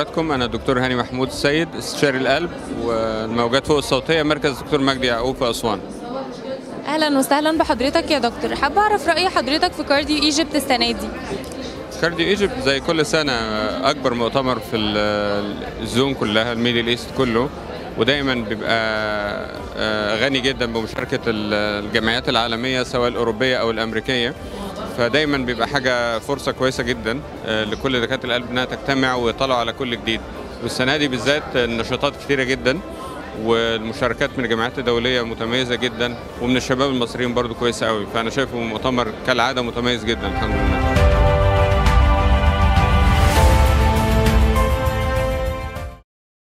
حضراتكم انا الدكتور هاني محمود السيد استشاري القلب والموجات فوق الصوتيه مركز الدكتور مجدي يعقوب في اسوان اهلا وسهلا بحضرتك يا دكتور حابه اعرف راي حضرتك في كارديو ايجيبت السنه دي كارديو ايجيبت زي كل سنه اكبر مؤتمر في ال- الزون كلها الميدل ايست كله ودايما بيبقى آه، غني جدا بمشاركه ال- الجمعيات العالميه سواء الاوروبيه او الامريكيه فدايما بيبقى حاجه فرصه كويسه جدا آه، لكل دكاتره القلب انها تجتمع ويطلعوا على كل جديد والسنه دي بالذات النشاطات كثيره جدا والمشاركات من الجامعات الدوليه متميزه جدا ومن الشباب المصريين برضو كويسه قوي فانا شايفه مؤتمر كالعاده متميز جدا الحمد لله